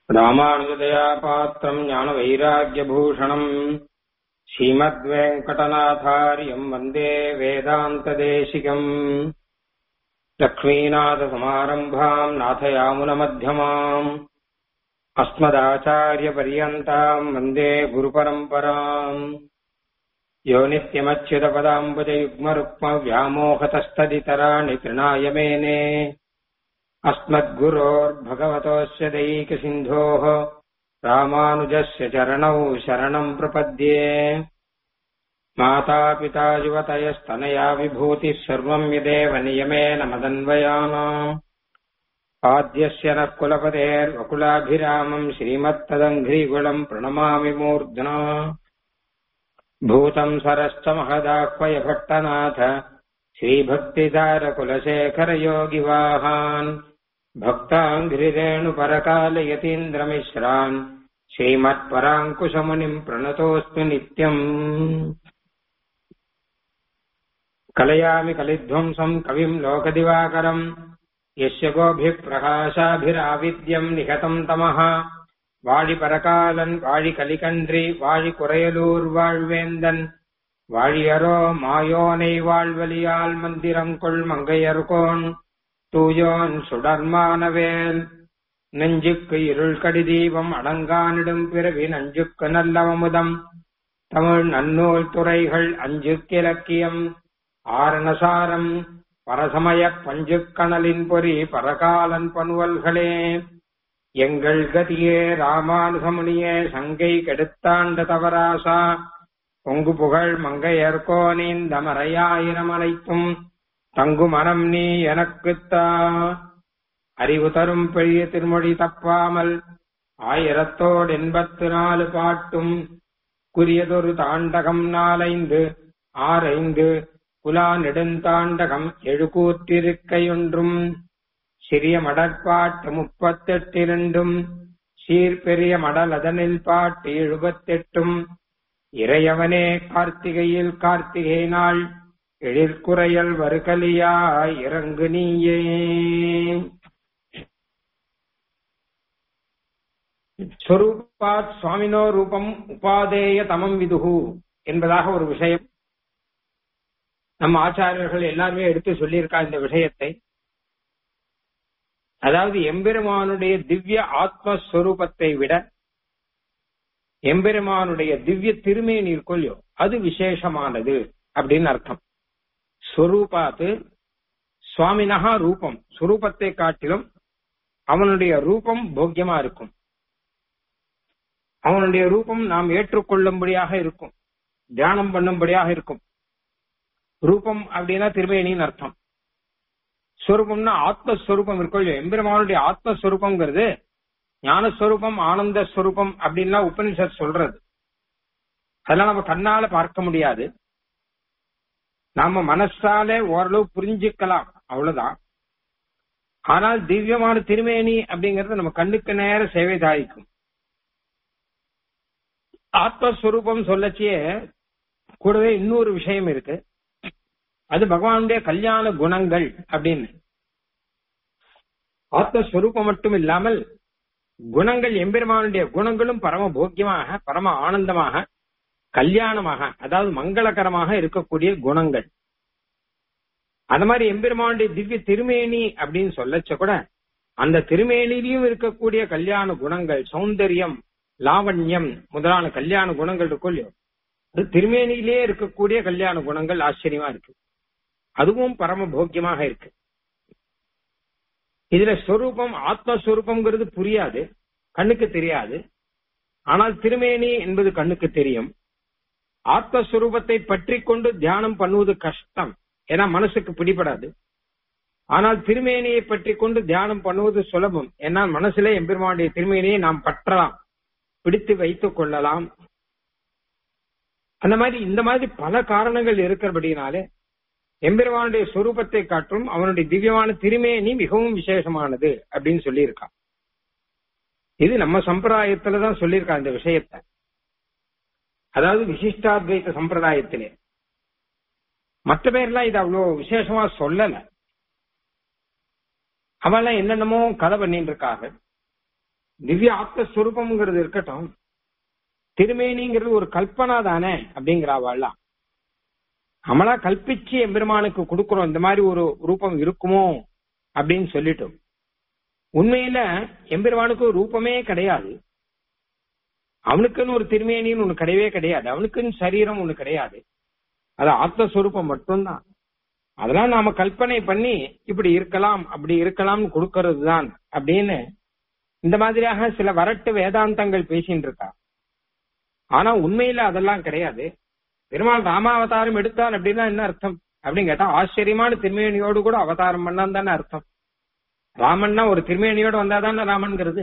ராமானுஜதயா பாத்திரம் ஞான வைராகியபூஷணம் ஸ்ரீமத்வேங்கடநாதாரியம் வந்தே வேதாந்ததேசிகம் லக்ஷ்மீநாதசமாரம்பாம் நாதயாமுனமத்தியமாம் अस्मदाचार्यपर्यन्ताम् वन्दे गुरुपरम्पराम् यो नित्यमच्युतपदाम्बुजयुग्मरुक्मव्यामोहतस्तदितराणि तृणाय मेने अस्मद्गुरोर्भगवतोऽस्य दैकसिन्धोः रामानुजस्य चरणौ शरणम् प्रपद्ये मातापिता युवतयस्तनया विभूतिः सर्वम् यदेव नियमेन मदन्वयानाम् आद्यस्य नः कुलपतेर्वकुलाभिरामम् श्रीमत्तदङ्घ्रीकुलम् प्रणमामि मूर्ध्ना भूतम् सरश्च महदाह्वय भट्टनाथ श्रीभक्तिधारकुलशेखरयोगिवाहान् भक्ताङ्घ्रिरेणुपरकालयतीन्द्रमिश्रान् श्रीमत्पराङ्कुशमुनिम् प्रणतोऽस्मि नित्यम् कलयामि कलिध्वंसम् कविम् लोकदिवाकरम् यस्य गोभिप्रकाशाभिराविद्यम् निहतम् तमः வாழிபரகாலன் வாழி கலிகன்றி வாழி குறையலூர் வாழ்வேந்தன் வாழியரோ மாயோனை வாழ்வலியால் மந்திரங்கொள் மங்கையர்கோன் தூயோன் சுடர்மானவேல் நெஞ்சுக்கு இருள் கடி தீபம் அடங்கானிடும் பிறவி நஞ்சுக்கு நல்லவமுதம் தமிழ் நன்னூல் துறைகள் அஞ்சுக்கிலக்கியம் ஆரணசாரம் பரசமய பஞ்சுக்கணலின் பொறி பரகாலன் பனுவல்களே எங்கள் கதியே ராமானுசமுனியே சங்கை கெடுத்தாண்ட தவராசா பொங்கு புகழ் மங்கையர்கோனின் தமரையாயிரம் அனைத்தும் தங்கு மனம் நீ எனக்குத்தா அறிவு தரும் பெரிய திருமொழி தப்பாமல் ஆயிரத்தோடு எண்பத்து நாலு பாட்டும் குறியதொரு தாண்டகம் நாலைந்து ஆரைந்து குலா நெடுந்தாண்டகம் எழுகூற்றிருக்கையொன்றும் சிறிய மடற்பாட்டு முப்பத்தெட்டிரண்டும் சீர்பெரிய மடல் அதனில் பாட்டு எழுபத்தெட்டும் இறையவனே கார்த்திகையில் கார்த்திகை நாள் எழிற்குறையல் வருகலியாய் இறங்கு நீயே ஸ்வரூபாத் சுவாமினோ ரூபம் உபாதேய தமம் விதுகு என்பதாக ஒரு விஷயம் நம்ம ஆச்சாரியர்கள் எல்லாருமே எடுத்து சொல்லியிருக்கா இந்த விஷயத்தை அதாவது எம்பெருமானுடைய திவ்ய ஆத்மஸ்வரூபத்தை விட எம்பெருமானுடைய திவ்ய திருமேனீர் கொல்லியோ அது விசேஷமானது அப்படின்னு அர்த்தம் ஸ்வரூபாத்து சுவாமினகா ரூபம் சுரூபத்தை காட்டிலும் அவனுடைய ரூபம் போக்கியமா இருக்கும் அவனுடைய ரூபம் நாம் ஏற்றுக்கொள்ளும்படியாக இருக்கும் தியானம் பண்ணும்படியாக இருக்கும் ரூபம் அப்படின்னா திருமேனின்னு அர்த்தம் ஸ்வரூபம்னா ஆத்மஸ்வரூபம் இருக்கும் எம்பெருமானுடைய ஆத்மஸ்வரூபம்ங்கிறது ஞானஸ்வரூபம் ஆனந்த ஸ்வரூபம் அப்படின்லாம் உபனிஷத் சொல்றது அதெல்லாம் நம்ம கண்ணால பார்க்க முடியாது நாம மனசால ஓரளவு புரிஞ்சுக்கலாம் அவ்வளவுதான் ஆனால் திவ்யமான திருமேனி அப்படிங்கறது நம்ம கண்ணுக்கு நேர சேவை தாய்க்கும் ஆத்மஸ்வரூபம் சொல்லச்சியே கூடவே இன்னொரு விஷயம் இருக்கு அது பகவானுடைய கல்யாண குணங்கள் அப்படின்னு ஆத்மஸ்வரூபம் மட்டும் இல்லாமல் குணங்கள் எம்பெருமானுடைய குணங்களும் பரம போக்கியமாக பரம ஆனந்தமாக கல்யாணமாக அதாவது மங்களகரமாக இருக்கக்கூடிய குணங்கள் அந்த மாதிரி எம்பெருமானுடைய திவ்ய திருமேனி அப்படின்னு சொல்லச்ச கூட அந்த திருமேனிலையும் இருக்கக்கூடிய கல்யாண குணங்கள் சௌந்தரியம் லாவண்யம் முதலான கல்யாண குணங்கள் இருக்கும் இல்லையோ அது திருமேனியிலே இருக்கக்கூடிய கல்யாண குணங்கள் ஆச்சரியமா இருக்கு அதுவும் பரம போக்கியமாக இருக்கு இதுல ஸ்வரூபம் ஆத்மஸ்வரூபம்ங்கிறது புரியாது கண்ணுக்கு தெரியாது ஆனால் திருமேனி என்பது கண்ணுக்கு தெரியும் ஆத்மஸ்வரூபத்தை பற்றி கொண்டு தியானம் பண்ணுவது கஷ்டம் ஏன்னா மனசுக்கு பிடிபடாது ஆனால் திருமேனியை பற்றி கொண்டு தியானம் பண்ணுவது சுலபம் ஏன்னா மனசுல எம்பெருமானுடைய திருமேனியை நாம் பற்றலாம் பிடித்து வைத்துக் கொள்ளலாம் அந்த மாதிரி இந்த மாதிரி பல காரணங்கள் இருக்கிறபடினாலே எம்பெருமானுடைய சொரூபத்தை காட்டும் அவனுடைய திவ்யமான திருமேனி மிகவும் விசேஷமானது அப்படின்னு சொல்லியிருக்கான் இது நம்ம சம்பிரதாயத்துலதான் சொல்லியிருக்கா இந்த விஷயத்த அதாவது விசிஷ்டாத்வைத சம்பிரதாயத்திலே மற்ற பேர்லாம் இது அவ்வளவு விசேஷமா சொல்லல அவெல்லாம் என்னென்னமோ கதை பண்ணிட்டு இருக்காங்க திவ்ய ஆத்மஸ்வரூபம்ங்கிறது இருக்கட்டும் திருமேனிங்கிறது ஒரு கல்பனா தானே அப்படிங்கிறாவாள்லாம் நம்மளா கல்பிச்சு எம்பெருமானுக்கு கொடுக்கிறோம் இந்த மாதிரி ஒரு ரூபம் இருக்குமோ அப்படின்னு சொல்லிட்டோம் உண்மையில எம்பெருமானுக்கு ரூபமே கிடையாது அவனுக்குன்னு ஒரு திருமேனின்னு ஒண்ணு கிடையவே கிடையாது அவனுக்குன்னு சரீரம் ஒண்ணு கிடையாது அது ஆத்மஸ்வரூபம் மட்டும்தான் அதெல்லாம் நாம கல்பனை பண்ணி இப்படி இருக்கலாம் அப்படி இருக்கலாம்னு கொடுக்கறது தான் அப்படின்னு இந்த மாதிரியாக சில வரட்டு வேதாந்தங்கள் பேசிட்டு இருக்கா ஆனா உண்மையில அதெல்லாம் கிடையாது பெருமாள் ராமாவதாரம் எடுத்தார் அப்படின்னா என்ன அர்த்தம் அப்படின்னு கேட்டா ஆச்சரியமான திருமேனியோடு கூட அவதாரம் பண்ணான் தானே அர்த்தம் ராமன்னா ஒரு திருமேனியோடு வந்தாதானே ராமன்கிறது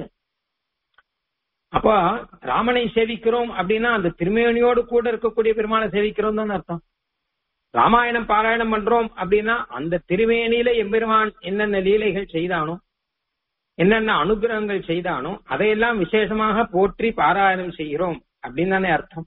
அப்போ ராமனை சேவிக்கிறோம் அப்படின்னா அந்த திருமேனியோடு கூட இருக்கக்கூடிய பெருமாளை சேவிக்கிறோம் தானே அர்த்தம் ராமாயணம் பாராயணம் பண்றோம் அப்படின்னா அந்த திருமேனியில எம்பெருமான் என்னென்ன லீலைகள் செய்தானோ என்னென்ன அனுகிரகங்கள் செய்தானோ அதையெல்லாம் விசேஷமாக போற்றி பாராயணம் செய்கிறோம் அப்படின்னு தானே அர்த்தம்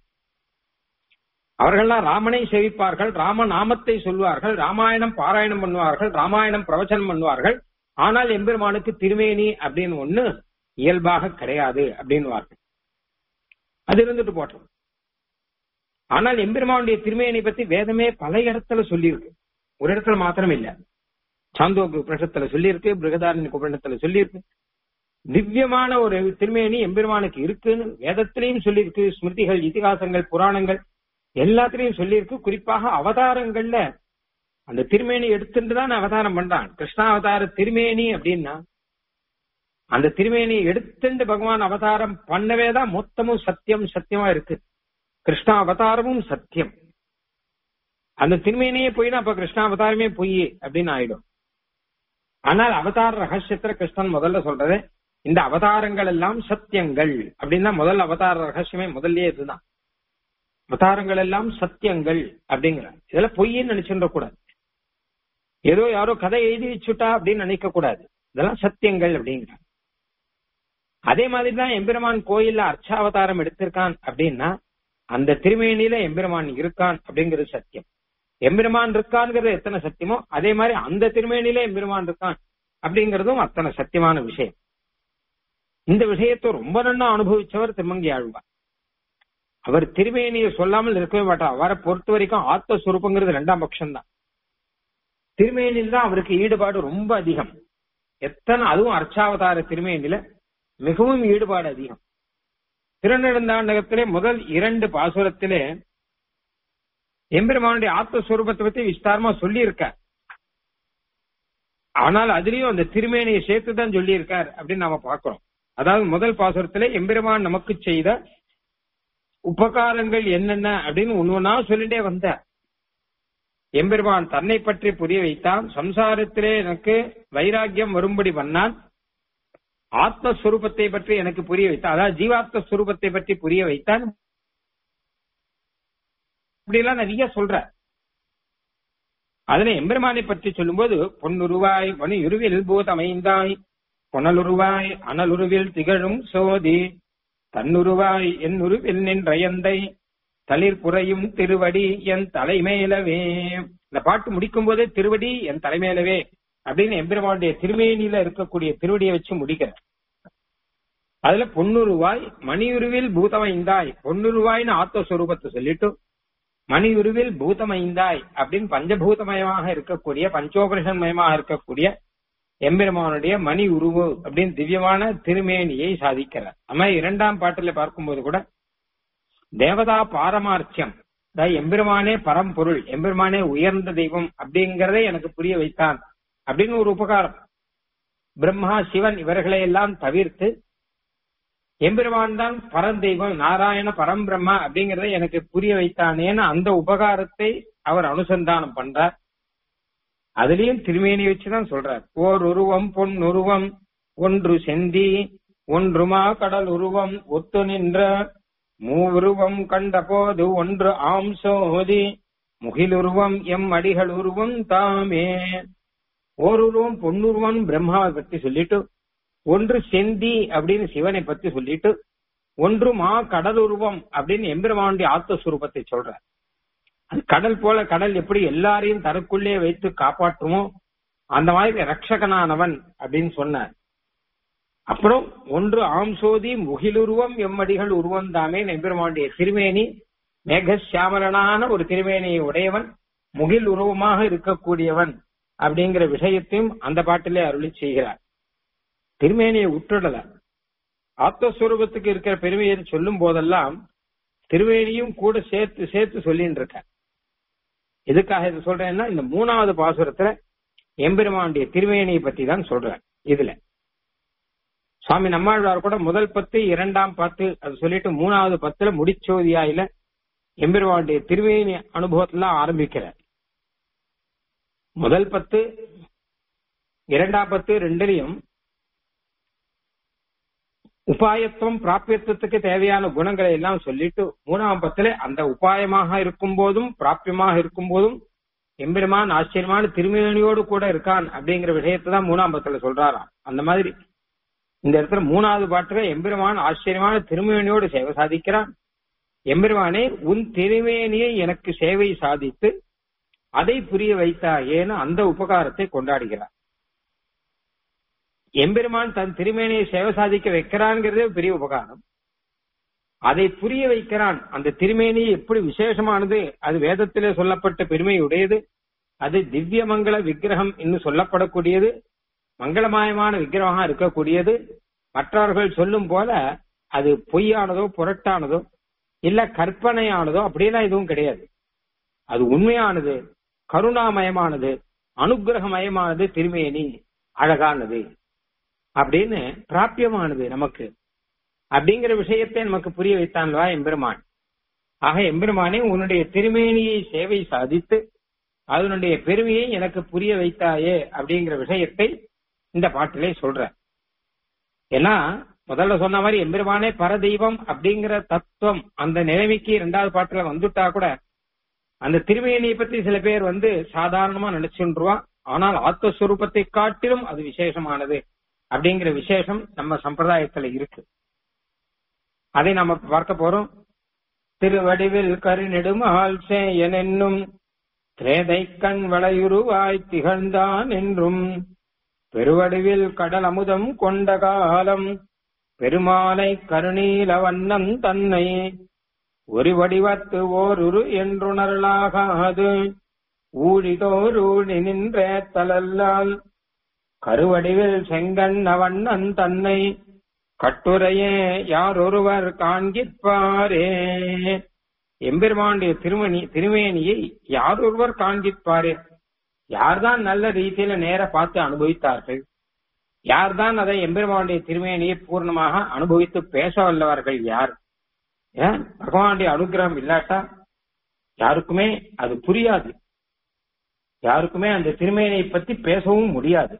அவர்கள்லாம் ராமனை சேவிப்பார்கள் ராம நாமத்தை சொல்வார்கள் ராமாயணம் பாராயணம் பண்ணுவார்கள் ராமாயணம் பிரவச்சனம் பண்ணுவார்கள் ஆனால் எம்பெருமானுக்கு திருமேனி அப்படின்னு ஒண்ணு இயல்பாக கிடையாது அப்படின்வார்கள் அது இருந்துட்டு போட்டோம் ஆனால் எம்பெருமானுடைய திருமேனி பத்தி வேதமே பல இடத்துல சொல்லியிருக்கு ஒரு இடத்துல மாத்திரம் இல்ல சாந்தோக்கு பிரஷத்துல சொல்லியிருக்கு பிருகதாரண்ய குபரணத்துல சொல்லியிருக்கு திவ்யமான ஒரு திருமேனி எம்பெருமானுக்கு இருக்குன்னு வேதத்திலையும் சொல்லியிருக்கு ஸ்மிருதிகள் இதிகாசங்கள் புராணங்கள் எல்லாத்திலையும் சொல்லியிருக்கு குறிப்பாக அவதாரங்கள்ல அந்த திருமேனி எடுத்துட்டு தான் அவதாரம் பண்றான் கிருஷ்ணாவதார திருமேனி அப்படின்னா அந்த திருமேனி எடுத்துட்டு பகவான் அவதாரம் பண்ணவே தான் மொத்தமும் சத்தியம் சத்தியமா இருக்கு கிருஷ்ணா அவதாரமும் சத்தியம் அந்த திருமேனியே போயினா அப்ப கிருஷ்ணாவதாரமே பொய் அப்படின்னு ஆயிடும் ஆனால் அவதார ரகசியத்துல கிருஷ்ணன் முதல்ல சொல்றது இந்த அவதாரங்கள் எல்லாம் சத்தியங்கள் அப்படின்னா முதல் அவதார ரகசியமே முதல்லயே இதுதான் அவதாரங்கள் எல்லாம் சத்தியங்கள் அப்படிங்கிற இதெல்லாம் பொய்ன்னு நினைச்சுட கூடாது ஏதோ யாரோ கதை எழுதி வச்சுட்டா அப்படின்னு நினைக்க கூடாது இதெல்லாம் சத்தியங்கள் அப்படிங்கிற அதே மாதிரிதான் எம்பெருமான் கோயில்ல அர்ச்சாவதாரம் எடுத்திருக்கான் அப்படின்னா அந்த திருமேனியில எம்பெருமான் இருக்கான் அப்படிங்கிறது சத்தியம் எம்பெருமான் இருக்கான்ங்கிறது எத்தனை சத்தியமோ அதே மாதிரி அந்த திருமேனியில எம்பெருமான் இருக்கான் அப்படிங்கறதும் அத்தனை சத்தியமான விஷயம் இந்த விஷயத்தை ரொம்ப நன்னா அனுபவிச்சவர் திருமங்கி ஆழ்வார் அவர் திருமேனியை சொல்லாமல் இருக்கவே மாட்டார் அவரை பொறுத்த வரைக்கும் ஆத்மஸ்வரூபங்கிறது ரெண்டாம் பட்சம் தான் திருமேனியில் தான் அவருக்கு ஈடுபாடு ரொம்ப அதிகம் எத்தனை அதுவும் அர்ச்சாவதார திருமேனில மிகவும் ஈடுபாடு அதிகம் திருநெடுந்தாண்டகத்திலே முதல் இரண்டு பாசுரத்திலே எம்பெருமானுடைய ஆத்மஸ்வரூபத்தை பத்தி விஸ்தாரமா சொல்லி இருக்கார் ஆனால் அதுலயும் அந்த திருமேனியை சேர்த்து தான் சொல்லி இருக்கார் அப்படின்னு நாம பாக்குறோம் அதாவது முதல் பாசுரத்திலே எம்பெருமான் நமக்கு செய்த உபகாரங்கள் என்னென்ன அப்படின்னு ஒண்ணு ஒன்னா சொல்லிட்டே வந்த எம்பெருமான் தன்னை பற்றி புரிய வைத்தான் சம்சாரத்திலே எனக்கு வைராக்கியம் வரும்படி பண்ணான் ஆத்மஸ்வரூபத்தை பற்றி எனக்கு புரிய வைத்தான் அதாவது ஜீவாத்ம ஸ்வரூபத்தை பற்றி புரிய வைத்தான் இப்படி எல்லாம் நிறைய சொல்ற அதுல எம்பெருமானை பற்றி சொல்லும்போது பொன்னுருவாய் மணி உருவில் பூதமைந்தாய் பொனலுருவாய் அனலுருவில் திகழும் சோதி தன்னுருவாய் என் உருவில் நின்றயந்தை தளிர் புறையும் திருவடி என் தலைமேலவே இந்த பாட்டு முடிக்கும் போதே திருவடி என் தலைமேலவே அப்படின்னு எம்பெருமானுடைய திருமேனியில இருக்கக்கூடிய திருவடியை வச்சு முடிக்கிற அதுல பொன்னுருவாய் மணியுருவில் பூதமைந்தாய் பொன்னுருவாய்னு ஆத்மஸ்வரூபத்தை சொல்லிட்டு மணியுருவில் பூதமைந்தாய் அப்படின்னு பஞ்சபூதமயமாக இருக்கக்கூடிய பஞ்சோபரிஷன் மயமாக இருக்கக்கூடிய எம்பெருமானுடைய மணி உருவு அப்படின்னு திவ்யமான திருமேனியை சாதிக்கிறார் நம்ம இரண்டாம் பாட்டில பார்க்கும்போது கூட தேவதா பாரமார்த்தியம் அதாவது எம்பெருமானே பரம்பொருள் எம்பெருமானே உயர்ந்த தெய்வம் அப்படிங்கறதை எனக்கு புரிய வைத்தான் அப்படின்னு ஒரு உபகாரம் பிரம்மா சிவன் இவர்களை எல்லாம் தவிர்த்து எம்பெருமான் தான் பரந்தெய்வம் நாராயண பரம்பிரம்மா அப்படிங்கறத எனக்கு புரிய வைத்தானேன்னு அந்த உபகாரத்தை அவர் அனுசந்தானம் பண்றார் அதுலயும் திருமேனி வச்சுதான் சொல்றார் ஓர் உருவம் பொன் உருவம் ஒன்று செந்தி ஒன்றுமா கடல் உருவம் ஒத்து நின்ற மூவுருவம் கண்ட போது ஒன்று ஆம் சோதி முகிலுருவம் எம் அடிகள் உருவம் தாமே ஓருருவம் பொன்னுருவம் பிரம்மாவை பத்தி சொல்லிட்டு ஒன்று செந்தி அப்படின்னு சிவனை பத்தி சொல்லிட்டு ஒன்று மா கடல் உருவம் அப்படின்னு எம்பெருமானுடைய ஆத்மஸ்வரூபத்தை சொல்ற அது கடல் போல கடல் எப்படி எல்லாரையும் தனக்குள்ளே வைத்து காப்பாற்றுமோ அந்த மாதிரி ரட்சகனானவன் அப்படின்னு சொன்னார் அப்புறம் ஒன்று ஆம்சோதி முகிலுருவம் எம்மடிகள் உருவம் தாமே எம்பெருமானுடைய திருமேனி மேகசியாமலனான ஒரு திருமேனியை உடையவன் முகில் உருவமாக இருக்கக்கூடியவன் அப்படிங்கிற விஷயத்தையும் அந்த பாட்டிலே அருளி செய்கிறார் திருமேனியை உற்றுடல ஆத்மஸ்வரூபத்துக்கு இருக்கிற பெருமையை சொல்லும் போதெல்லாம் திருவேணியும் கூட சேர்த்து சேர்த்து சொல்லின்னு இருக்க எதுக்காக இது சொல்றேன்னா இந்த மூணாவது பாசுரத்துல எம்பெருமானுடைய திருவேணியை பத்தி தான் சொல்றேன் இதுல சுவாமி நம்மாழ்வார் கூட முதல் பத்து இரண்டாம் பத்து அது சொல்லிட்டு மூணாவது பத்துல முடிச்சோதியாயில எம்பெருமானுடைய திருவேணி அனுபவத்துல ஆரம்பிக்கிறார் முதல் பத்து இரண்டாம் பத்து ரெண்டுலையும் உபாயத்துவம் பிராபியத்துவத்துக்கு தேவையான குணங்களை எல்லாம் சொல்லிட்டு மூணாம் பத்துல அந்த உபாயமாக இருக்கும் போதும் பிராபியமாக இருக்கும் போதும் எம்பெருமான் ஆச்சரியமான திருமேனியோடு கூட இருக்கான் அப்படிங்கிற விஷயத்தை தான் மூணாம் பத்துல சொல்றாராம் அந்த மாதிரி இந்த இடத்துல மூணாவது பாட்டுல எம்பெருமான் ஆச்சரியமான திருமேனியோடு சேவை சாதிக்கிறான் எம்பெருமானே உன் திருமேனியை எனக்கு சேவை சாதித்து அதை புரிய வைத்தாயேன்னு அந்த உபகாரத்தை கொண்டாடுகிறார் எம்பெருமான் தன் திருமேனியை சேவை சாதிக்க வைக்கிறான்ங்கிறதே பெரிய உபகாரம் அதை புரிய வைக்கிறான் அந்த திருமேனி எப்படி விசேஷமானது அது வேதத்திலே சொல்லப்பட்ட பெருமை உடையது அது திவ்ய மங்கள விக்கிரகம் என்று சொல்லப்படக்கூடியது மங்களமயமான விக்கிரகமாக இருக்கக்கூடியது மற்றவர்கள் சொல்லும் போல அது பொய்யானதோ புரட்டானதோ இல்ல கற்பனையானதோ அப்படியெல்லாம் எதுவும் கிடையாது அது உண்மையானது கருணாமயமானது அனுகிரகமயமானது திருமேனி அழகானது அப்படின்னு பிராபியமானது நமக்கு அப்படிங்கிற விஷயத்தை நமக்கு புரிய வைத்தான்வா எம்பெருமான் ஆக எம்பெருமானே உன்னுடைய திருமேனியை சேவை சாதித்து அதனுடைய பெருமையை எனக்கு புரிய வைத்தாயே அப்படிங்கிற விஷயத்தை இந்த பாட்டிலே சொல்ற ஏன்னா முதல்ல சொன்ன மாதிரி எம்பெருமானே பரதெய்வம் அப்படிங்கிற தத்துவம் அந்த நிலைமைக்கு இரண்டாவது பாட்டுல வந்துட்டா கூட அந்த திருமேனியை பத்தி சில பேர் வந்து சாதாரணமா நினைச்சுருவான் ஆனால் ஆத்மஸ்வரூபத்தை காட்டிலும் அது விசேஷமானது அப்படிங்கிற விசேஷம் நம்ம சம்பிரதாயத்துல இருக்கு அதை நம்ம பார்க்க போறோம் திருவடிவில் கருநெடுமால் சேயன் என்னும் திரேதை கண் வளையுருவாய் திகழ்ந்தான் என்றும் பெருவடிவில் கடல் அமுதம் கொண்ட காலம் பெருமானை கருணீல வண்ணம் தன்னை ஒரு வடிவத்து ஓருரு என்றுணரலாகாது ஊழிதோரூழி நின்ற தலல்லால் கருவடிவில் செங்கண்ண வண்ணன் தன்னை கட்டுரையே யாரொருவர் காண்கிற்பாரே எம்பெருமானுடைய திருமணி திருமேனியை யாரொருவர் காண்கிற்பாரே யார்தான் நல்ல ரீதியில நேர பார்த்து அனுபவித்தார்கள் யார்தான் அதை எம்பெருமானுடைய திருமேனியை பூர்ணமாக அனுபவித்து பேச வல்லவர்கள் யார் ஏன் பகவானுடைய அனுகிரகம் இல்லாட்டா யாருக்குமே அது புரியாது யாருக்குமே அந்த திருமேனியை பத்தி பேசவும் முடியாது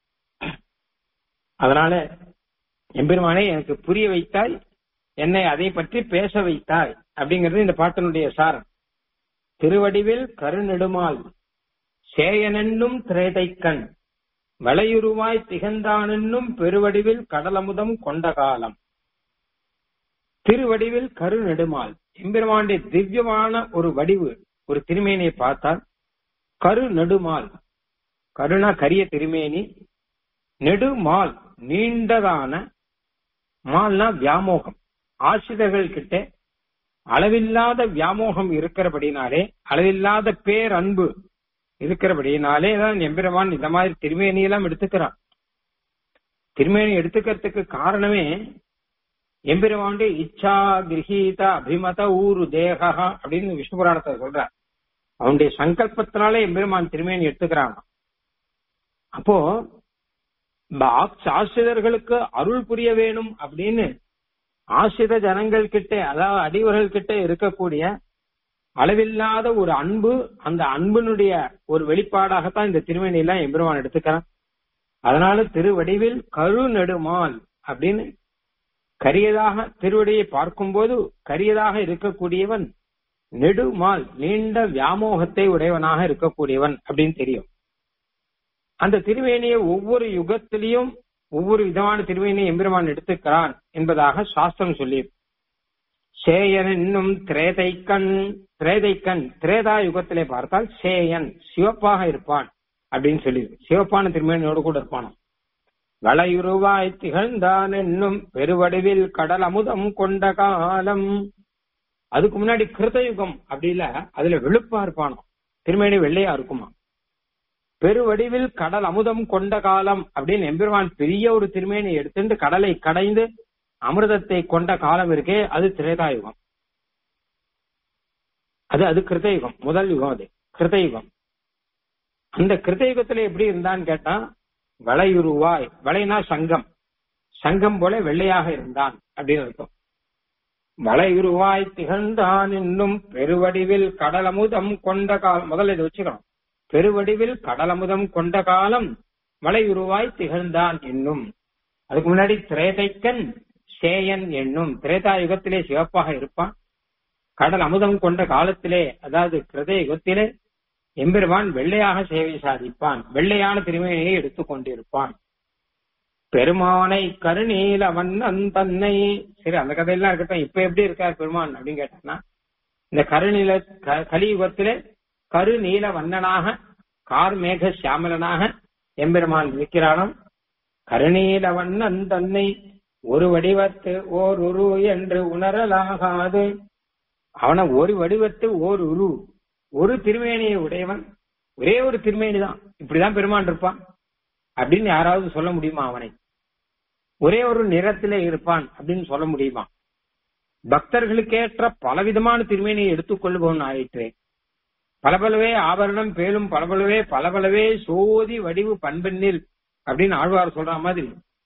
அதனால எம்பெருமானை எனக்கு புரிய வைத்தாய் என்னை அதை பற்றி பேச வைத்தாய் அப்படிங்கிறது இந்த பாட்டினுடைய சாரம் திருவடிவில் கருநெடுமால் சேயனென்னும் திரேதைக்கண் வளையுருவாய் திகழ்ந்தானென்னும் பெருவடிவில் கடலமுதம் கொண்ட காலம் திருவடிவில் கருநெடுமால் எம்பெருமானுடைய திவ்யமான ஒரு வடிவு ஒரு திருமேனியை பார்த்தால் கரு நெடுமால் கருணா கரிய திருமேனி நெடுமால் நீண்டதான மால்னா வியாமோகம் ஆசிரியர்கள் கிட்ட அளவில்லாத வியாமோகம் இருக்கிறபடினாலே அளவில்லாத பேர் அன்பு இருக்கிறபடினாலே தான் எம்பெருமான் இந்த மாதிரி திருமேனியெல்லாம் எடுத்துக்கிறான் திருமேனி எடுத்துக்கிறதுக்கு காரணமே எம்பெருமானுடைய இச்சா கிரகீத அபிமத ஊரு தேகா அப்படின்னு விஷ்ணு புராணத்தை சொல்றார் அவனுடைய சங்கல்பத்தினாலே எம்பெருமான் திருமேனி எடுத்துக்கிறாங்க அப்போ ஆசிரியர்களுக்கு அருள் புரிய வேணும் அப்படின்னு ஆசிரித ஜனங்கள் கிட்ட அதாவது அடிவர்கள் கிட்ட இருக்கக்கூடிய அளவில்லாத ஒரு அன்பு அந்த அன்பினுடைய ஒரு வெளிப்பாடாகத்தான் இந்த திருமணி எல்லாம் எம்பெருமான் எடுத்துக்கிறான் அதனால திருவடிவில் கரு நெடுமால் அப்படின்னு கரியதாக திருவடியை பார்க்கும்போது கரியதாக இருக்கக்கூடியவன் நெடுமால் நீண்ட வியாமோகத்தை உடையவனாக இருக்கக்கூடியவன் அப்படின்னு தெரியும் அந்த திருவேணியை ஒவ்வொரு யுகத்திலையும் ஒவ்வொரு விதமான திருவேணியை எம்பெருமான் எடுத்துக்கிறான் என்பதாக சாஸ்திரம் சொல்லி சேயன் என்னும் திரேதைக்கண் திரேதைக்கண் திரேதா யுகத்திலே பார்த்தால் சேயன் சிவப்பாக இருப்பான் அப்படின்னு சொல்லி சிவப்பான திருமேனியோடு கூட இருப்பானாம் வளையுருவாய் திகழ்ந்தான் என்னும் பெருவடிவில் கடல் அமுதம் கொண்ட காலம் அதுக்கு முன்னாடி கிருதயுகம் அப்படி இல்ல அதுல வெளுப்பா இருப்பானோ திருமேனி வெள்ளையா இருக்குமா பெருவடிவில் கடல் அமுதம் கொண்ட காலம் அப்படின்னு எம்பெருமான் பெரிய ஒரு திருமேனி எடுத்துட்டு கடலை கடைந்து அமிர்தத்தை கொண்ட காலம் இருக்கே அது திரேதாயுகம் அது அது கிருதயுகம் முதல் யுகம் அது கிருதயுகம் அந்த கிருதயுகத்துல எப்படி இருந்தான்னு கேட்டா வளையுருவாய் வளைனா சங்கம் சங்கம் போல வெள்ளையாக இருந்தான் அப்படின்னு அர்த்தம் வளையுருவாய் திகழ்ந்தான் என்னும் பெருவடிவில் கடலமுதம் கொண்ட காலம் முதல்ல இதை வச்சுக்கணும் பெருவடிவில் கடலமுதம் கொண்ட காலம் வளையுருவாய் திகழ்ந்தான் என்னும் அதுக்கு முன்னாடி திரேதைக்கன் சேயன் என்னும் திரேதா யுகத்திலே சிவப்பாக இருப்பான் கடல் அமுதம் கொண்ட காலத்திலே அதாவது கிருத யுகத்திலே எம்பெருமான் வெள்ளையாக சேவை சாதிப்பான் வெள்ளையான திருமேனியை எடுத்துக் கொண்டிருப்பான் பெருமானை கருநீல வண்ணன் தன்னை சரி அந்த கதையெல்லாம் இருக்கட்டும் இப்ப எப்படி இருக்கார் பெருமான் அப்படின்னு கேட்டான்னா இந்த கருநீல க- கலியுகத்திலே கருநீல வண்ணனாக கார்மேக சியாமலனாக எம்பெருமான் இருக்கிறானாம் கருநீல வண்ணன் தன்னை ஒரு வடிவத்து ஓர் உரு என்று உணரலாகாது அவன ஒரு வடிவத்து ஓர் உரு ஒரு திருமேனியை உடையவன் ஒரே ஒரு திருமேனி தான் இப்படிதான் பெருமான் இருப்பான் அப்படின்னு யாராவது சொல்ல முடியுமா அவனை ஒரே ஒரு நிறத்திலே இருப்பான் அப்படின்னு சொல்ல முடியுமா பக்தர்களுக்கேற்ற பலவிதமான திருமேனியை எடுத்துக்கொள்பவன் ஆயிற்றே பலபலவே ஆபரணம் பேலும் பலபலவே பலபலவே சோதி வடிவு பண்பெண்ணில் அப்படின்னு ஆழ்வார் சொல்ற மாதிரி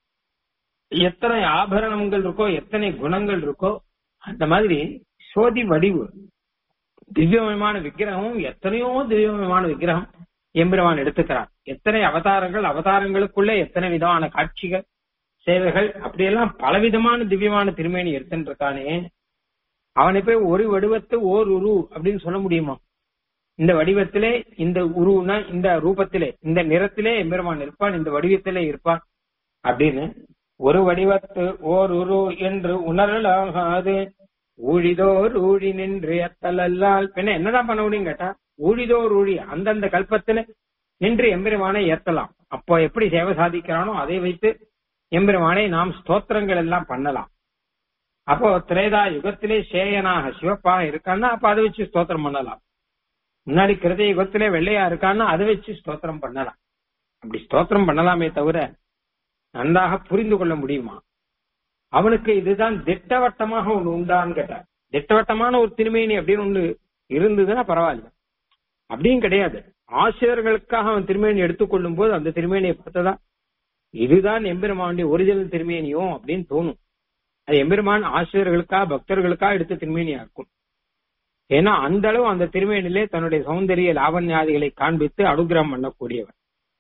எத்தனை ஆபரணங்கள் இருக்கோ எத்தனை குணங்கள் இருக்கோ அந்த மாதிரி சோதி வடிவு திவ்யமயமான விக்கிரகமும் எத்தனையோ திவ்யமயமான விக்கிரகம் எம்பெருமான் எடுத்துக்கிறார் எத்தனை அவதாரங்கள் அவதாரங்களுக்குள்ள எத்தனை விதமான காட்சிகள் சேவைகள் அப்படியெல்லாம் பலவிதமான திவ்யமான திருமேனி எடுத்துட்டு இருக்கானே அவனை போய் ஒரு வடிவத்து ஓர் உரு அப்படின்னு சொல்ல முடியுமா இந்த வடிவத்திலே இந்த உருனா இந்த ரூபத்திலே இந்த நிறத்திலே எம்பெருமான் இருப்பான் இந்த வடிவத்திலே இருப்பான் அப்படின்னு ஒரு வடிவத்து ஓர் உரு என்று உணரலாகாது ஊழிதோர் ஊழி நின்று எத்தலல்லால் பின்ன என்னதான் பண்ண முடியும் கேட்டா ஊழிதோர் ஊழி அந்தந்த கல்பத்துல நின்று எம்பெருமானை ஏத்தலாம் அப்போ எப்படி சேவை சாதிக்கிறானோ அதை வைத்து எம்பெருமானை நாம் ஸ்தோத்திரங்கள் எல்லாம் பண்ணலாம் அப்போ திரேதா யுகத்திலே சேயனாக சிவப்பாக இருக்கான்னா அப்ப அதை வச்சு ஸ்தோத்திரம் பண்ணலாம் முன்னாடி கிருத யுகத்திலே வெள்ளையா இருக்கான்னா அதை வச்சு ஸ்தோத்திரம் பண்ணலாம் அப்படி ஸ்தோத்திரம் பண்ணலாமே தவிர நன்றாக புரிந்து கொள்ள முடியுமா அவனுக்கு இதுதான் திட்டவட்டமாக ஒண்ணு உண்டான்னு கேட்டார் திட்டவட்டமான ஒரு திருமேனி அப்படின்னு ஒண்ணு இருந்ததுன்னா பரவாயில்ல அப்படியும் கிடையாது ஆசிரியர்களுக்காக அவன் திருமேனி எடுத்துக்கொள்ளும் போது அந்த திருமேனியை பார்த்ததா இதுதான் எம்பெருமானுடைய ஒரிஜினல் திருமேனியோ அப்படின்னு தோணும் அது எம்பெருமான் ஆசிரியர்களுக்காக பக்தர்களுக்காக எடுத்த திருமேனியா இருக்கும் ஏன்னா அந்த அளவு அந்த திருமேனிலே தன்னுடைய சௌந்தரிய லாவண்யாதிகளை காண்பித்து அனுகிரகம் பண்ணக்கூடியவன்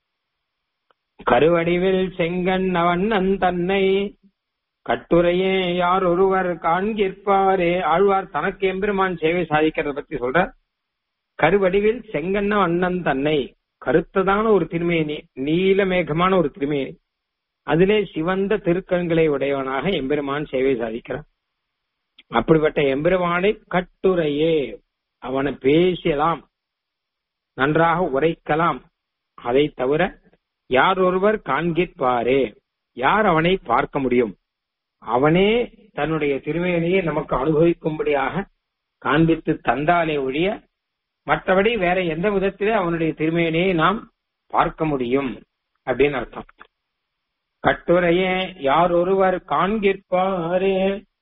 கருவடிவில் செங்கன் அவன் தன்னை கட்டுரையே யார் ஒருவர் காண்கிற்பாரே ஆழ்வார் தனக்கு எம்பெருமான் சேவை சாதிக்கிறத பத்தி சொல்ற கருவடிவில் செங்கண்ண அண்ணன் தன்னை கருத்ததான ஒரு திருமேனி நீலமேகமான ஒரு திருமேனி அதிலே சிவந்த திருக்கண்களை உடையவனாக எம்பெருமான் சேவை சாதிக்கிறான் அப்படிப்பட்ட எம்பெருமானை கட்டுரையே அவனை பேசலாம் நன்றாக உரைக்கலாம் அதை தவிர யார் ஒருவர் காண்கிற்பாரே யார் அவனை பார்க்க முடியும் அவனே தன்னுடைய திருமேனியை நமக்கு அனுபவிக்கும்படியாக காண்பித்து தந்தாலே ஒழிய மற்றபடி வேற எந்த விதத்திலே அவனுடைய திருமேனியை நாம் பார்க்க முடியும் அப்படின்னு அர்த்தம் கட்டுரையே யார் ஒருவர் காண்கிற்பாரே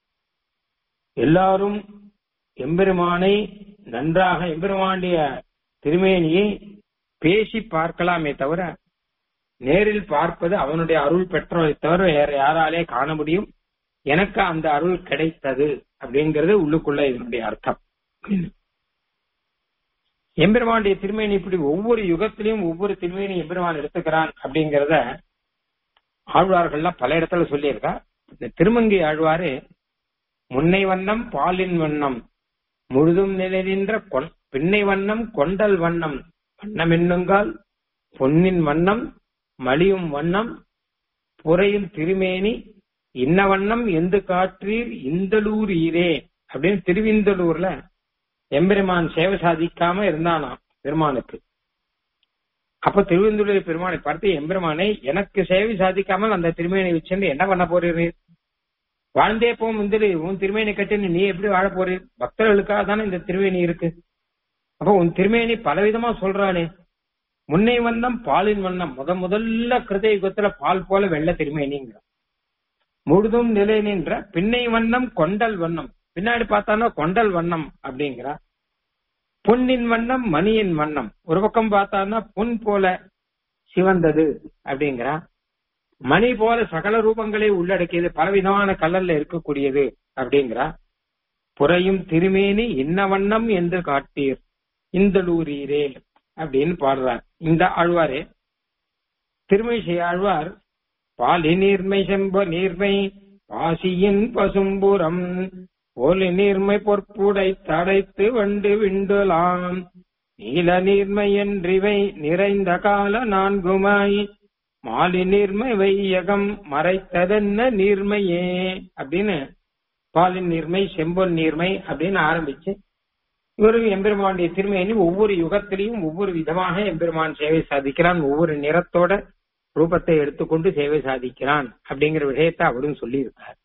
எல்லாரும் எம்பெருமானை நன்றாக எம்பெருமானுடைய திருமேனியை பேசி பார்க்கலாமே தவிர நேரில் பார்ப்பது அவனுடைய அருள் பெற்றோரை தவிர வேற யாராலே காண முடியும் எனக்கு அந்த அருள் கிடைத்தது அப்படிங்கிறது உள்ளுக்குள்ள இதனுடைய அர்த்தம் எம்பெருமானுடைய திருமேனி இப்படி ஒவ்வொரு யுகத்திலையும் ஒவ்வொரு திருமேனி எம்பெருமான் எடுத்துக்கிறான் அப்படிங்கறத ஆழ்வார்கள்லாம் பல இடத்துல சொல்லியிருக்கா இந்த திருமங்கை ஆழ்வாரு முன்னை வண்ணம் பாலின் வண்ணம் முழுதும் நிலை நின்ற கொன் பின்னை வண்ணம் கொண்டல் வண்ணம் வண்ணம் என்னுங்கால் பொன்னின் வண்ணம் மலியும் வண்ணம் புறையும் திருமேனி இன்ன வண்ணம் எந்த காற்றீர் இந்தலூர் ஈரே அப்படின்னு திருவிந்தலூர்ல எம்பெருமான் சேவை சாதிக்காம இருந்தானாம் பெருமானுக்கு அப்ப திருவெந்துடைய பெருமானை பார்த்து எம்பெருமானை எனக்கு சேவை சாதிக்காமல் அந்த திருமேனை வச்சிருந்து என்ன பண்ண போறீர் வாழ்ந்தே போ முந்திரி உன் திருமேனி கட்டின்னு நீ எப்படி வாழ போறீர் பக்தர்களுக்காக தானே இந்த திருமேனி இருக்கு அப்ப உன் திருமேனி பலவிதமா சொல்றானே முன்னை வண்ணம் பாலின் வண்ணம் முத முதல்ல கிருத யுகத்துல பால் போல வெள்ள திருமேனிங்கிற முழுதும் நிலை நின்ற பின்னை வண்ணம் கொண்டல் வண்ணம் பின்னாடி பார்த்தானா கொண்டல் வண்ணம் அப்படிங்கிறா பொன்னின் வண்ணம் மணியின் வண்ணம் ஒரு பக்கம் பார்த்தான்னா பொன் போல சிவந்தது அப்படிங்கிறா மணி போல சகல ரூபங்களை உள்ளடக்கியது பலவிதமான கலர்ல இருக்கக்கூடியது அப்படிங்கிறா புறையும் திருமேனி இன்ன வண்ணம் என்று காட்டீர் இந்தலூரீரே அப்படின்னு பாடுறார் இந்த ஆழ்வாரே திருமிசை ஆழ்வார் பாலி நீர்மை செம்ப நீர்மை பாசியின் பசும்புறம் ஒலி நீர்மை பொற்புடை தடைத்து வண்டு விண்டுலாம் நீல நீர்மை என்றிவை நிறைந்த கால நான்குமாய் மாலி நீர்மை வையகம் மறைத்ததென்ன நீர்மையே அப்படின்னு பாலின் நீர்மை செம்பொன் நீர்மை அப்படின்னு ஆரம்பிச்சு இவரு எம்பெருமானுடைய திருமையினி ஒவ்வொரு யுகத்திலையும் ஒவ்வொரு விதமாக எம்பெருமான் சேவை சாதிக்கிறான் ஒவ்வொரு நிறத்தோட ரூபத்தை எடுத்துக்கொண்டு சேவை சாதிக்கிறான் அப்படிங்கிற விஷயத்த அவரும் சொல்லியிருக்கார்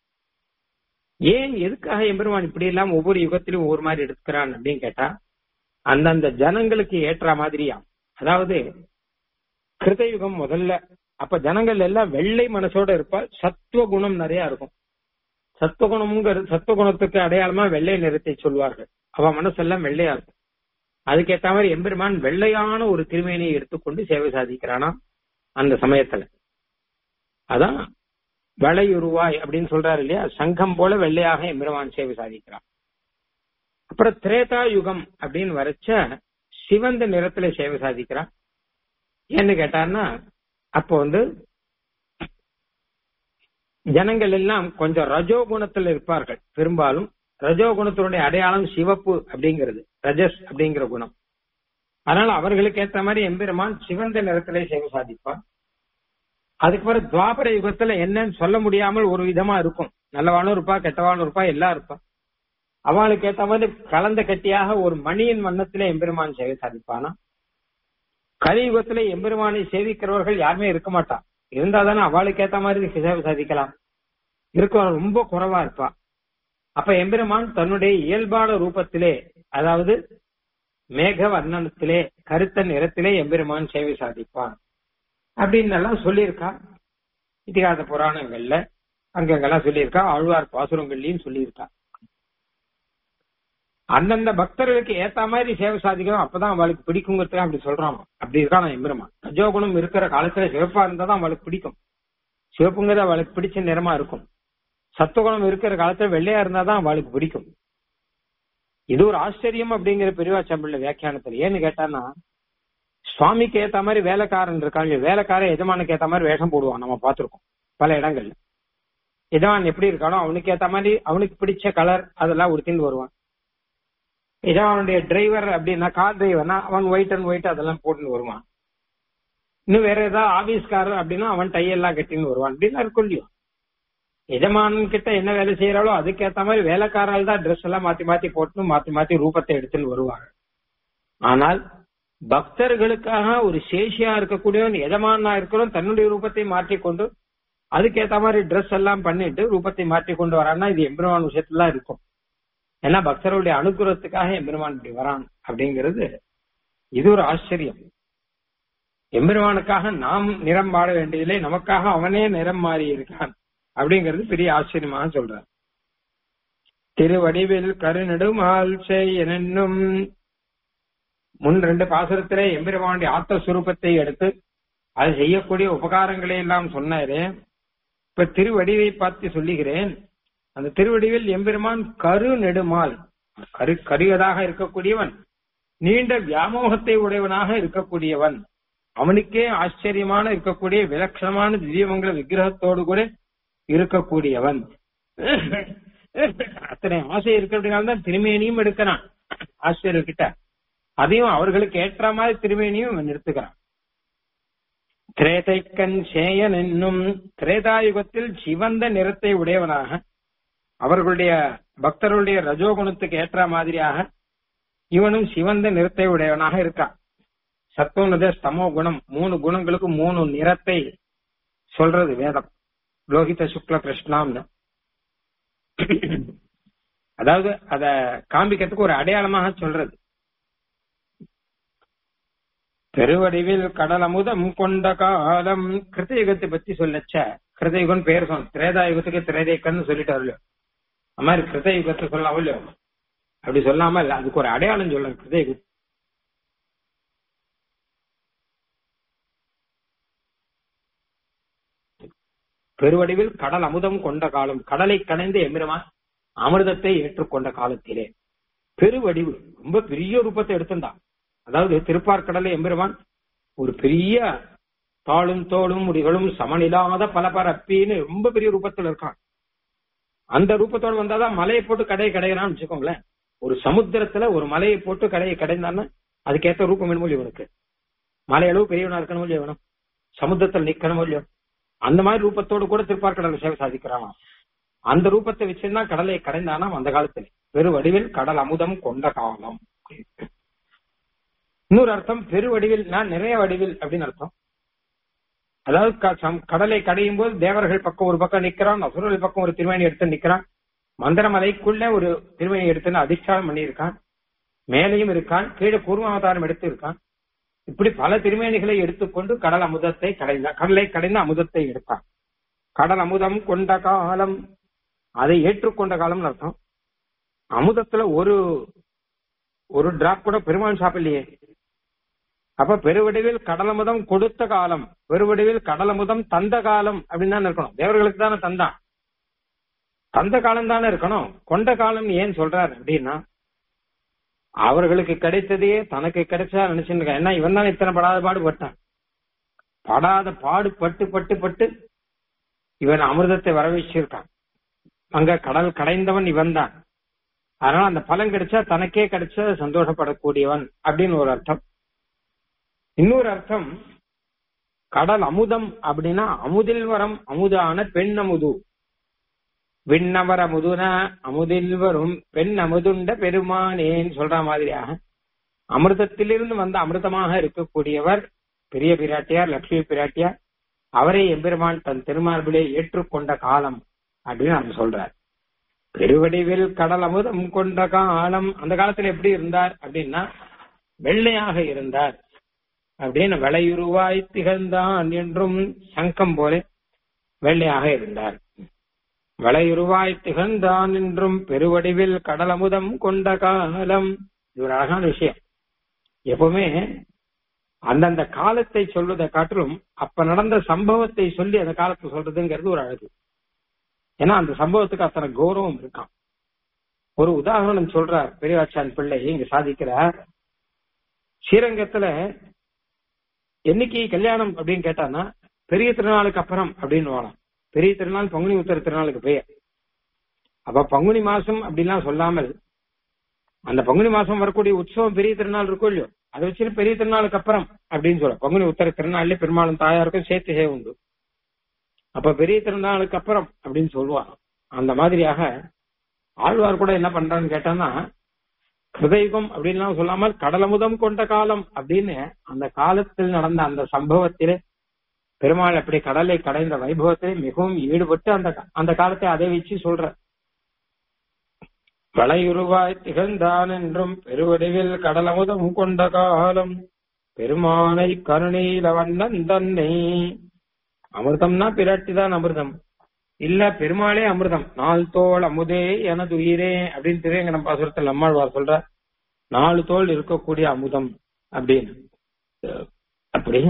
ஏன் எதுக்காக எம்பெருமான் இப்படி எல்லாம் ஒவ்வொரு யுகத்திலும் ஒவ்வொரு மாதிரி எடுக்கிறான் அப்படின்னு கேட்டா அந்தந்த ஜனங்களுக்கு ஏற்ற மாதிரியா அதாவது கிருத யுகம் முதல்ல அப்ப ஜனங்கள் எல்லாம் வெள்ளை மனசோட இருப்பா சத்துவ குணம் நிறைய இருக்கும் சத்துவகுணம்ங்கிறது சத்துவகுணத்துக்கு அடையாளமா வெள்ளை நிறத்தை சொல்வார்கள் அவ மனசெல்லாம் வெள்ளையா இருக்கும் அதுக்கேற்ற மாதிரி எம்பெருமான் வெள்ளையான ஒரு திருமேனியை எடுத்துக்கொண்டு சேவை சாதிக்கிறானா அந்த சமயத்துல அதான் வளையுருவாய் அப்படின்னு சொல்றாரு இல்லையா சங்கம் போல வெள்ளையாக எம்பெருமான் சேவை சாதிக்கிறான் அப்புறம் திரேதா யுகம் அப்படின்னு வரைச்ச சிவந்த நிறத்துல சேவை சாதிக்கிறான் ஏன்னு கேட்டார்னா அப்போ வந்து ஜனங்கள் எல்லாம் கொஞ்சம் ரஜோகுணத்தில் இருப்பார்கள் பெரும்பாலும் ரஜோகுணத்தினுடைய அடையாளம் சிவப்பு அப்படிங்கிறது ரஜஸ் அப்படிங்கிற குணம் அதனால அவர்களுக்கு ஏற்ற மாதிரி எம்பெருமான் சிவந்த நிறத்திலே சேவை சாதிப்பான் அதுக்கு பிறகு துவாபர யுகத்துல என்னன்னு சொல்ல முடியாமல் ஒரு விதமா இருக்கும் நல்லவானும் இருப்பா கெட்டவானும் இருப்பா எல்லாம் இருப்பா அவளுக்கு ஏற்ற மாதிரி கலந்த கட்டியாக ஒரு மணியின் வண்ணத்திலே எம்பெருமான் சேவை சாதிப்பானா கலியுகத்துல எம்பெருமானை சேவிக்கிறவர்கள் யாருமே இருக்க மாட்டா இருந்தா தானே அவளுக்கு ஏத்த மாதிரி சேவை சாதிக்கலாம் இருக்க ரொம்ப குறைவா இருப்பா அப்ப எம்பெருமான் தன்னுடைய இயல்பான ரூபத்திலே அதாவது மேக வர்ணனத்திலே கருத்த நிறத்திலே எம்பெருமான் சேவை சாதிப்பான் அப்படின்னு எல்லாம் சொல்லியிருக்கா இதிகாச புராணங்கள்ல அங்கங்கெல்லாம் சொல்லியிருக்கா ஆழ்வார் பாசுரங்கள்லயும் சொல்லியிருக்கா அந்தந்த பக்தர்களுக்கு ஏத்த மாதிரி சேவை சாதிக்கணும் அப்பதான் அவளுக்கு பிடிக்குங்கிறதுக்கு அப்படி சொல்றான் அப்படி இருக்கான் எம்பெருமான் ரஜோகுணம் இருக்கிற காலத்துல சிவப்பா இருந்தா தான் அவளுக்கு பிடிக்கும் சிவப்புங்கிறது அவளுக்கு பிடிச்ச நிறமா இருக்கும் சத்துவகுணம் இருக்கிற காலத்துல வெள்ளையா இருந்தா தான் அவளுக்கு பிடிக்கும் இது ஒரு ஆச்சரியம் அப்படிங்கிற பெரியவாச்சம்பிள்ள வியாக்கியானத்துல ஏன்னு கேட்டான்னா சுவாமிக்கு ஏத்த மாதிரி வேலைக்காரன் இருக்காங்க வேலைக்காரன் எஜமானுக்கு ஏத்த மாதிரி வேஷம் போடுவான் நம்ம பார்த்திருக்கோம் பல இடங்கள்ல எஜமான் எப்படி இருக்கானோ அவனுக்கு ஏத்த மாதிரி அவனுக்கு பிடிச்ச கலர் அதெல்லாம் உடுத்தின்னு வருவான் எஜமானுடைய டிரைவர் அப்படின்னா கார் டிரைவர்னா அவன் ஒயிட் அண்ட் ஒயிட் அதெல்லாம் போட்டுன்னு வருவான் இன்னும் வேற ஏதாவது ஆபீஸ்காரர் அப்படின்னா அவன் டை எல்லாம் கட்டின்னு வருவான் அப்படின்னு இருக்கும் இல்லையோ எஜமானன் கிட்ட என்ன வேலை செய்யறாளோ அதுக்கேத்த மாதிரி வேலைக்காரால் தான் ட்ரெஸ் எல்லாம் மாத்தி மாத்தி போட்டு மாத்தி மாத்தி ரூபத்தை எடுத்துன்னு வருவாங்க ஆனால் பக்தர்களுக்காக ஒரு சேஷியா இருக்கக்கூடியவன் எஜமானா இருக்கிறவன் தன்னுடைய ரூபத்தை மாற்றிக்கொண்டு அதுக்கேத்த மாதிரி ட்ரெஸ் எல்லாம் பண்ணிட்டு ரூபத்தை மாற்றி கொண்டு வரான்னா இது எம்பெருமான் விஷயத்துல தான் இருக்கும் ஏன்னா பக்தர்களுடைய அனுகிரகத்துக்காக எம்பெருமான் இப்படி வரான் அப்படிங்கிறது இது ஒரு ஆச்சரியம் எம்பெருமானுக்காக நாம் நிறம் மாற வேண்டியதில்லை நமக்காக அவனே நிறம் மாறி இருக்கான் அப்படிங்கிறது பெரிய ஆச்சரியமாக சொல்றார் திருவடிவில் கருநெடுமால் என்னும் முன் ரெண்டு பாசுரத்திலே எம்பெருமானுடைய ஆத்மஸ்வரூபத்தை எடுத்து அது செய்யக்கூடிய உபகாரங்களை எல்லாம் சொன்னாரு இப்ப திருவடிவை பார்த்து சொல்லுகிறேன் அந்த திருவடிவில் எம்பெருமான் கரு நெடுமால் கரு கருவதாக இருக்கக்கூடியவன் நீண்ட வியாமோகத்தை உடையவனாக இருக்கக்கூடியவன் அவனுக்கே ஆச்சரியமான இருக்கக்கூடிய விலட்சணமான திவ்யமங்கல விக்கிரகத்தோடு கூட இருக்கக்கூடியவன் அத்தனை ஆசை இருக்கிறதுனால திருமேனியும் எடுக்கிறான் ஆசிரியர்கிட்ட அதையும் அவர்களுக்கு ஏற்ற மாதிரி திருமேனியும் நிறுத்துகிறான் திரேதைக்கன் சேயன் என்னும் திரேதாயுகத்தில் சிவந்த நிறத்தை உடையவனாக அவர்களுடைய பக்தர்களுடைய ரஜோகுணத்துக்கு ஏற்ற மாதிரியாக இவனும் சிவந்த நிறத்தை உடையவனாக இருக்கான் சத்துவனத ஸ்தமோ குணம் மூணு குணங்களுக்கு மூணு நிறத்தை சொல்றது வேதம் லோகித சுக்ல கிருஷ்ணாம்னு அதாவது அத காண்பிக்கிறதுக்கு ஒரு அடையாளமாக சொல்றது பெருவடிவில் கடல் அமுதம் கொண்ட காலம் கிருத்தயுகத்தை பத்தி சொல்லச்ச கிருத்தயுகம் பேர் சொன்ன திரேதாயுகத்துக்கு திரேதைக்கன்னு சொல்லிட்டு வரலையோ அது மாதிரி கிருத்தயுகத்தை சொல்லாம இல்லையோ அப்படி சொல்லாம இல்ல அதுக்கு ஒரு அடையாளம் சொல்லுங்க கிருத்தயுகம் பெருவடிவில் கடல் அமுதம் கொண்ட காலம் கடலை கடைந்து எமிரமான் அமிர்தத்தை ஏற்றுக்கொண்ட காலத்திலே பெருவடிவு ரொம்ப பெரிய ரூபத்தை எடுத்திருந்தான் அதாவது திருப்பார்கடலை எம்பெருமான் ஒரு பெரிய தாளும் தோளும் முடிகளும் சமனில்லாத பலபரப்பின்னு ரொம்ப பெரிய ரூபத்துல இருக்கான் அந்த ரூபத்தோட வந்தாதான் மலையை போட்டு கடையை கடையிறான்னு வச்சுக்கோங்களேன் ஒரு சமுத்திரத்துல ஒரு மலையை போட்டு கடையை கடைந்தான்னா அதுக்கேற்ற ரூபம் வேணுமோ இல்லையோ இவனுக்கு மலையளவு பெரியவனா இருக்கணும் இல்லையோ வேணும் சமுத்திரத்தில் நிக்கணும் இல்லையோ அந்த மாதிரி ரூபத்தோடு கூட திருப்பார்கடலை சேவை சாதிக்கிறான் அந்த ரூபத்தை வச்சிருந்தா கடலை கடைந்தானா அந்த காலத்துல பெருவடிவில் கடல் அமுதம் கொண்ட காலம் இன்னொரு அர்த்தம் பெருவடிவில் நான் நிறைய வடிவில் அப்படின்னு அர்த்தம் அதாவது க- சம்- கடலை கடையும் போது தேவர்கள் பக்கம் ஒரு பக்கம் நிக்கிறான் அசுரர்கள் பக்கம் ஒரு திருமணி எடுத்து நிக்கிறான் மந்திரமலைக்குள்ள ஒரு திருமணி எடுத்துன்னு அதிஷ்டானம் பண்ணியிருக்கான் மேலையும் இருக்கான் கீழே கூர்மாவதாரம் எடுத்து இருக்கான் இப்படி பல திருமேனிகளை எடுத்துக்கொண்டு கடல் அமுதத்தை கடைந்தான் கடலை கடைந்த அமுதத்தை எடுத்தான் கடல் அமுதம் கொண்ட காலம் அதை ஏற்றுக்கொண்ட காலம்னு அர்த்தம் அமுதத்துல ஒரு ஒரு டிராப் கூட பெருமாள் சாப்பிடலையே அப்ப பெருவடிவில் கடலமுதம் கொடுத்த காலம் பெருவடிவில் கடலமுதம் தந்த காலம் அப்படின்னு தானே இருக்கணும் தேவர்களுக்கு தானே தந்தான் தந்த காலம் தானே இருக்கணும் கொண்ட காலம் ஏன் சொல்றார் அப்படின்னா அவர்களுக்கு கிடைத்ததையே தனக்கு கிடைச்சா நினைச்சுருக்க ஏன்னா இவன் தான் இத்தனை படாத பாடு பட்டான் படாத பாடு பட்டு பட்டு பட்டு இவன் அமிர்தத்தை வரவச்சிருக்கான் அங்க கடல் கடைந்தவன் இவன் தான் அதனால அந்த பலன் கிடைச்சா தனக்கே கிடைச்சா சந்தோஷப்படக்கூடியவன் அப்படின்னு ஒரு அர்த்தம் இன்னொரு அர்த்தம் கடல் அமுதம் அப்படின்னா அமுதில் வரம் அமுதான பெண் அமுது விண்ணவர அமுதுன அமுதில் வரும் பெண் அமுதுண்ட பெருமானேன்னு சொல்ற மாதிரியாக அமிர்தத்திலிருந்து வந்த அமிர்தமாக இருக்கக்கூடியவர் பெரிய பிராட்டியார் லட்சுமி பிராட்டியார் அவரை எம்பெருமான் தன் திருமார்பிலே ஏற்றுக்கொண்ட காலம் அப்படின்னு அவர் சொல்றார் பெருவடிவில் கடல் அமுதம் கொண்ட காலம் அந்த காலத்துல எப்படி இருந்தார் அப்படின்னா வெள்ளையாக இருந்தார் அப்படின்னு விளையுருவாய் திகழ்ந்தான் என்றும் சங்கம் போல வெள்ளையாக இருந்தார் விளையுருவாய் திகழ்ந்தான் என்றும் பெருவடிவில் கடல் அமுதம் கொண்ட காலம் இது ஒரு அழகான விஷயம் எப்பவுமே அந்தந்த காலத்தை சொல்வதை காட்டிலும் அப்ப நடந்த சம்பவத்தை சொல்லி அந்த காலத்தை சொல்றதுங்கிறது ஒரு அழகு ஏன்னா அந்த சம்பவத்துக்கு அத்தனை கௌரவம் இருக்கான் ஒரு உதாரணம் சொல்றார் பெரியவாச்சான் பிள்ளை இங்க சாதிக்கிறார் ஸ்ரீரங்கத்துல என்னைக்கு கல்யாணம் அப்படின்னு கேட்டான்னா பெரிய திருநாளுக்கு அப்புறம் அப்படின்னு வாழலாம் பெரிய திருநாள் பங்குனி உத்தர திருநாளுக்கு பெயர் அப்ப பங்குனி மாசம் அப்படின்லாம் சொல்லாமல் அந்த பங்குனி மாசம் வரக்கூடிய உற்சவம் பெரிய திருநாள் இருக்கும் இல்லையோ அதை வச்சு பெரிய திருநாளுக்கு அப்புறம் அப்படின்னு சொல்ல பங்குனி உத்தர திருநாள்ல பெருமாளும் தாயாருக்கும் சேர்த்து சேவை உண்டு அப்ப பெரிய திருநாளுக்கு அப்புறம் அப்படின்னு சொல்லுவாங்க அந்த மாதிரியாக ஆழ்வார் கூட என்ன பண்றான்னு கேட்டான்னா கிருதயுகம் அப்படின்லாம் சொல்லாமல் கடலமுதம் கொண்ட காலம் அப்படின்னு அந்த காலத்தில் நடந்த அந்த சம்பவத்திலே பெருமாள் அப்படி கடலை கடைந்த வைபவத்தை மிகவும் ஈடுபட்டு அந்த அந்த காலத்தை அதை வச்சு சொல்ற வளையுருவாய் திகழ்ந்தான் என்றும் பெருவடிவில் கடலமுதம் கொண்ட காலம் பெருமானை கருணீல வண்ணன் தன்னை அமிர்தம்னா பிராட்டிதான் அமிர்தம் இல்ல பெருமாளே அமிர்தம் நாள் தோல் அமுதே எனது உயிரே அப்படின்னு திருவேங்கடம் பாசுரத்தில் நம்மாழ்வார் சொல்ற நாலு தோல் இருக்கக்கூடிய அமுதம் அப்படின்னு அப்படி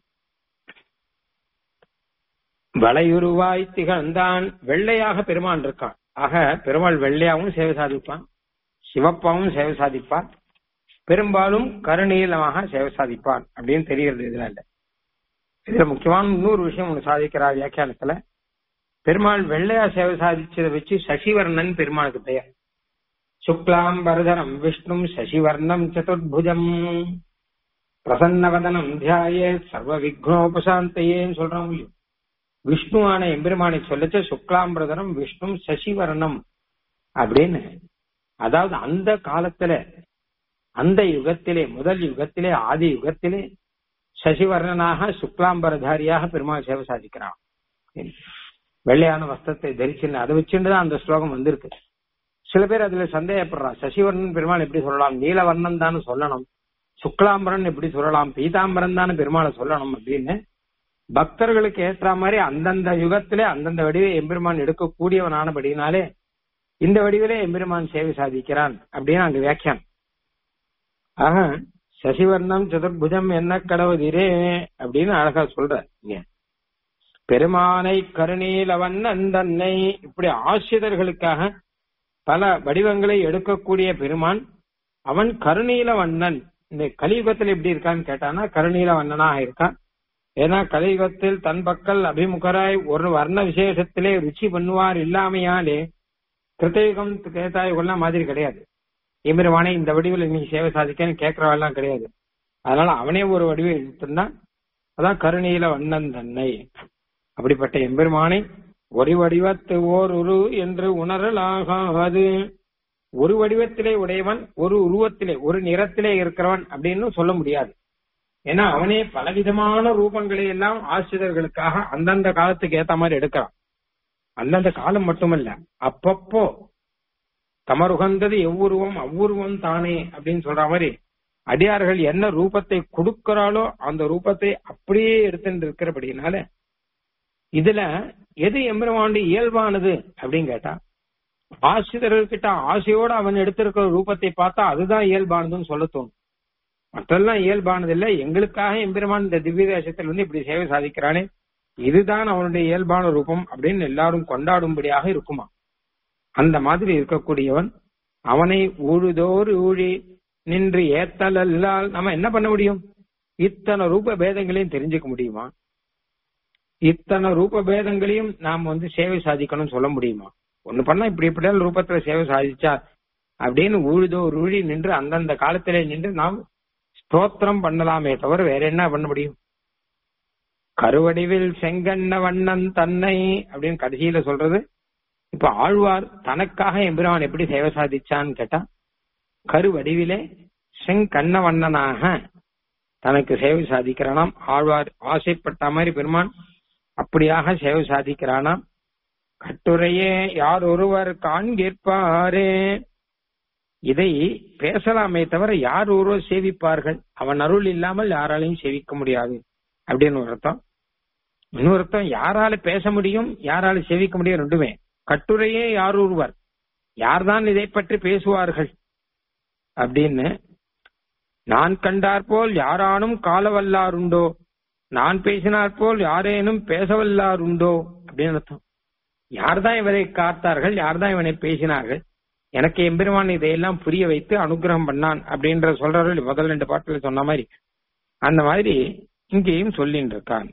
வளையுருவாய் திகழ்ந்தான் வெள்ளையாக பெருமான் இருக்கான் ஆக பெருமாள் வெள்ளையாவும் சேவை சாதிப்பான் சிவப்பாவும் சேவை சாதிப்பான் பெரும்பாலும் கருநீளமாக சேவை சாதிப்பான் அப்படின்னு தெரிகிறது இதுல இல்ல இதுல முக்கியமான இன்னொரு விஷயம் ஒண்ணு சாதிக்கிறார் வியாக்கியானத்துல பெருமாள் வெள்ளையா சேவை சாதிச்சதை வச்சு சசிவர்ணன் பெருமாளுக்கு பெயர் சுக்லாம் வரதனம் விஷ்ணும் சசிவர்ணம் சதுர்புஜம் பிரசன்னவதனம் தியாயே சர்வ விக்னோபசாந்தையேன்னு சொல்றோம் இல்லையோ விஷ்ணுவான எம்பெருமானை சொல்லச்ச சுக்லாம்பிரதனம் விஷ்ணு சசிவர்ணம் அப்படின்னு அதாவது அந்த காலத்துல அந்த யுகத்திலே முதல் யுகத்திலே ஆதி யுகத்திலே சசிவர்ணனாக சுக்லாம்பரதாரியாக பெருமாள் சேவை சாதிக்கிறான் வெள்ளையான வஸ்திரத்தை தரிச்சுன்னு அதை வச்சுட்டு தான் அந்த ஸ்லோகம் வந்திருக்கு சில பேர் அதுல சந்தேகப்படுறான் சசிவர்ணன் பெருமாள் எப்படி சொல்லலாம் நீலவர்ணன் தானே சொல்லணும் சுக்லாம்பரன் எப்படி சொல்லலாம் பீதாம்பரன் தானே பெருமாளை சொல்லணும் அப்படின்னு பக்தர்களுக்கு ஏற்ற மாதிரி அந்தந்த யுகத்திலே அந்தந்த வடிவை எம்பெருமான் எடுக்கக்கூடியவனானபடினாலே இந்த வடிவிலே எம்பெருமான் சேவை சாதிக்கிறான் அப்படின்னு அங்க வியாக்கியானம் ஆக சசிவர்ணம் சதுர்புஜம் என்ன கடவுதிரே அப்படின்னு அழகா சொல்ற இங்க பெருமானை கருணீலவண்ணன் தன்னை இப்படி ஆசிரியர்களுக்காக பல வடிவங்களை எடுக்கக்கூடிய பெருமான் அவன் கருணீல வண்ணன் இந்த கலியுகத்தில் எப்படி இருக்கான்னு கேட்டானா கருணீல வண்ணனாக இருக்கான் ஏன்னா கலியுகத்தில் தன் பக்கல் அபிமுகராய் ஒரு வர்ண விசேஷத்திலே ருச்சி பண்ணுவார் இல்லாமையாலே கிருத்தயுகம் கேத்தாயுகம்லாம் மாதிரி கிடையாது எம்பெருமானே இந்த வடிவில் இன்னைக்கு சேவை சாதிக்கன்னு கேட்கறவெல்லாம் கிடையாது அதனால அவனே ஒரு வடிவை எடுத்திருந்தான் அதான் கருணீல வண்ணன் தன்னை அப்படிப்பட்ட எம்பெருமானை ஒரு வடிவத்து ஓர் உரு என்று உணரலாகாது ஒரு வடிவத்திலே உடையவன் ஒரு உருவத்திலே ஒரு நிறத்திலே இருக்கிறவன் அப்படின்னு சொல்ல முடியாது ஏன்னா அவனே பலவிதமான ரூபங்களை எல்லாம் ஆசிரியர்களுக்காக அந்தந்த காலத்துக்கு ஏத்த மாதிரி எடுக்கிறான் அந்தந்த காலம் மட்டுமல்ல அப்பப்போ தமருகந்தது எவ்வுருவம் அவ்வுருவம் தானே அப்படின்னு சொல்ற மாதிரி அடியார்கள் என்ன ரூபத்தை கொடுக்கிறாளோ அந்த ரூபத்தை அப்படியே எடுத்துட்டு இருக்கிறபடினால இதுல எது எம்பெருமானுடைய இயல்பானது அப்படின்னு கேட்டா ஆசிரியர்கிட்ட ஆசையோட அவன் எடுத்திருக்கிற ரூபத்தை பார்த்தா அதுதான் இயல்பானதுன்னு சொல்ல தோணும் மற்றெல்லாம் இயல்பானது இல்ல எங்களுக்காக எம்பெருமான் இந்த திவ்ய தேசத்தில் வந்து இப்படி சேவை சாதிக்கிறானே இதுதான் அவனுடைய இயல்பான ரூபம் அப்படின்னு எல்லாரும் கொண்டாடும்படியாக இருக்குமா அந்த மாதிரி இருக்கக்கூடியவன் அவனை ஊழுதோறு ஊழி நின்று ஏத்தல் அல்லால் நம்ம என்ன பண்ண முடியும் இத்தனை ரூப பேதங்களையும் தெரிஞ்சுக்க முடியுமா இத்தனை ரூப பேதங்களையும் நாம் வந்து சேவை சாதிக்கணும்னு சொல்ல முடியுமா ஒண்ணு பண்ணா இப்படி இப்படியால் ரூபத்துல சேவை சாதிச்சா அப்படின்னு ஊழுதோ ஊழி நின்று அந்தந்த காலத்திலே நின்று நாம் ஸ்தோத்திரம் பண்ணலாமே தவிர வேற என்ன பண்ண முடியும் கருவடிவில் செங்கண்ண வண்ணன் தன்னை அப்படின்னு கடைசியில சொல்றது இப்ப ஆழ்வார் தனக்காக எம்பிரான் எப்படி சேவை சாதிச்சான்னு கேட்டா கருவடிவிலே செங்கண்ண வண்ணனாக தனக்கு சேவை சாதிக்கிறானாம் ஆழ்வார் ஆசைப்பட்ட மாதிரி பெருமான் அப்படியாக சேவை சாதிக்கிறானாம் கட்டுரையே யார் ஒருவர் காண்கிற்பாரே இதை பேசலாமே தவிர யார் ஒருவர் சேவிப்பார்கள் அவன் அருள் இல்லாமல் யாராலையும் சேவிக்க முடியாது அப்படின்னு ஒரு அர்த்தம் இன்னொரு அர்த்தம் யாரால பேச முடியும் யாரால சேவிக்க முடியும் ரெண்டுமே கட்டுரையே யார் ஒருவர் யார்தான் இதை பற்றி பேசுவார்கள் அப்படின்னு நான் கண்டார் போல் யாரானும் காலவல்லாருண்டோ நான் பேசினார் போல் யாரேனும் பேசவல்லாருண்டோ அப்படின்னு அர்த்தம் யார்தான் இவரை காத்தார்கள் யார்தான் இவனை பேசினார்கள் எனக்கு எம்பெருமான் இதையெல்லாம் புரிய வைத்து அனுகிரகம் பண்ணான் அப்படின்ற சொல்றாரு முதல் ரெண்டு பாட்டுல சொன்ன மாதிரி அந்த மாதிரி இங்கேயும் சொல்லிட்டு இருக்கான்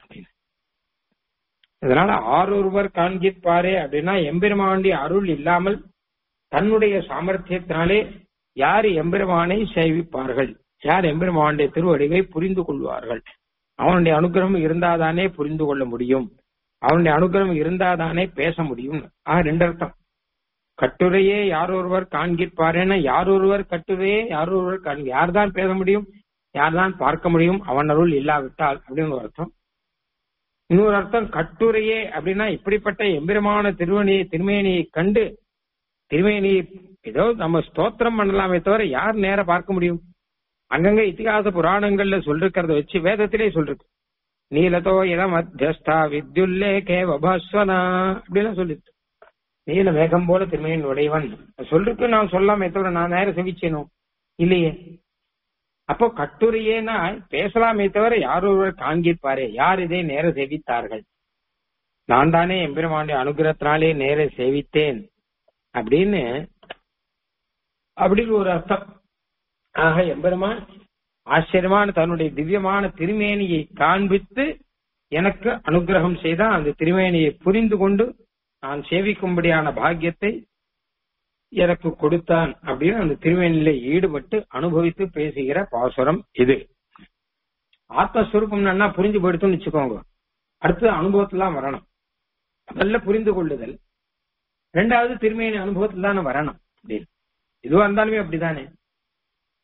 இதனால ஆரொருவர் காண்கிற்பாரே அப்படின்னா எம்பெருமானுடைய அருள் இல்லாமல் தன்னுடைய சாமர்த்தியத்தினாலே யார் எம்பெருமானை சேவிப்பார்கள் யார் எம்பெருமானுடைய திருவடிவை புரிந்து கொள்வார்கள் அவனுடைய அனுகிரகம் இருந்தாதானே புரிந்து கொள்ள முடியும் அவனுடைய அனுகிரகம் இருந்தாதானே பேச முடியும் ஆக ரெண்டு அர்த்தம் கட்டுரையே யார் ஒருவர் காண்கிற்பாரேன யார் ஒருவர் கட்டுரையே யார் ஒருவர் காண் யார்தான் பேச முடியும் யார்தான் பார்க்க முடியும் அவன் அருள் இல்லாவிட்டால் அப்படின்னு ஒரு அர்த்தம் இன்னொரு அர்த்தம் கட்டுரையே அப்படின்னா இப்படிப்பட்ட எம்பெருமான திருவணியை திருமேனியை கண்டு திருமேனியை ஏதோ நம்ம ஸ்தோத்திரம் பண்ணலாமே தவிர யார் நேர பார்க்க முடியும் அங்கங்க இத்திகாச புராணங்கள்ல சொல்லிருக்கிறத வச்சு வேதத்திலே சொல்லிருக்கு நீலதோ இத மத்தியஸ்தா வித்யுல்லே கே வபாஸ்வனா அப்படிலாம் சொல்லிருக்கு நீல மேகம் போல திருமையின் உடையவன் சொல்லிருக்கு நான் சொல்லாமே தவிர நான் நேரம் செவிச்சேனும் இல்லையே அப்போ கட்டுரையேனா பேசலாமே தவிர யார் ஒருவர் காண்கிற்பாரே யார் இதை நேர சேவித்தார்கள் நான் தானே எம்பெருமானுடைய அனுகிரகத்தினாலே நேர சேவித்தேன் அப்படின்னு அப்படின்னு ஒரு அர்த்தம் ஆக எம்பெருமான் ஆச்சரியமான தன்னுடைய திவ்யமான திருமேனியை காண்பித்து எனக்கு அனுகிரகம் செய்தான் அந்த திருமேனியை புரிந்து கொண்டு நான் சேவிக்கும்படியான பாக்கியத்தை எனக்கு கொடுத்தான் அப்படின்னு அந்த திருமேனியில ஈடுபட்டு அனுபவித்து பேசுகிற பாசுரம் இது ஆத்மஸ்வரூபம் நல்லா புரிஞ்சு போயிடுத்துன்னு வச்சுக்கோங்க அடுத்து அனுபவத்துலாம் வரணும் முதல்ல புரிந்து கொள்ளுதல் ரெண்டாவது திருமேனி அனுபவத்துல தானே வரணும் அப்படின்னு இதுவா இருந்தாலுமே அப்படிதானே